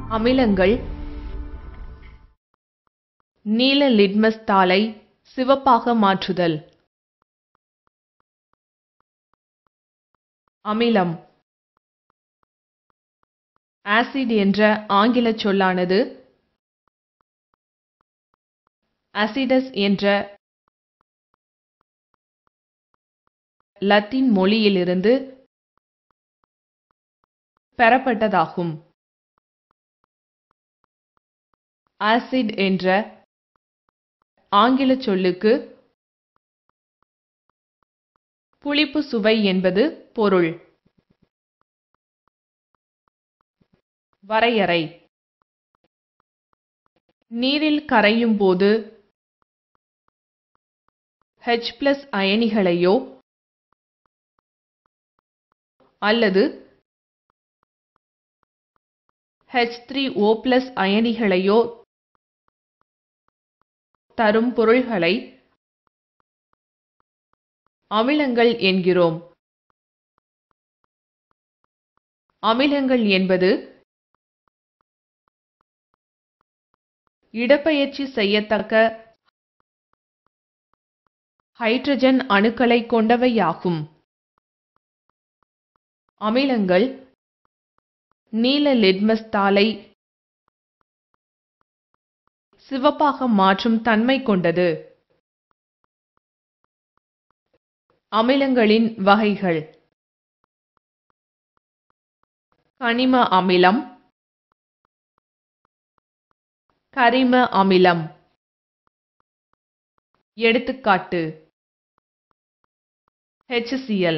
அமிலங்கள் நீல லிட்மஸ் தாளை சிவப்பாக மாற்றுதல் அமிலம் ஆசிட் என்ற ஆங்கிலச் சொல்லானது அசிடஸ் என்ற லத்தீன் மொழியிலிருந்து பெறப்பட்டதாகும் ஆசிட் என்ற ஆங்கிலச் சொல்லுக்கு புளிப்பு சுவை என்பது பொருள் வரையறை நீரில் கரையும் போது H பிளஸ் அயனிகளையோ அல்லது H3O பிளஸ் அயனிகளையோ தரும் பொருள்களை அமிலங்கள் என்கிறோம் அமிலங்கள் என்பது இடப்பெயர்ச்சி செய்யத்தக்க ஹைட்ரஜன் அணுக்களை கொண்டவையாகும் அமிலங்கள் நீல லிட்மஸ் தாளை சிவப்பாக மாற்றும் தன்மை கொண்டது அமிலங்களின் வகைகள் கனிம அமிலம் கரிம அமிலம் எடுத்துக்காட்டு HCl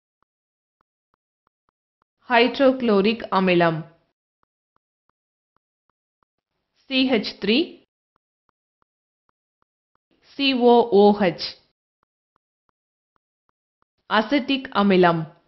ஹைட்ரோகுளோரிக் அமிலம் CH3 COOH அசிட்டிக் அமிலம்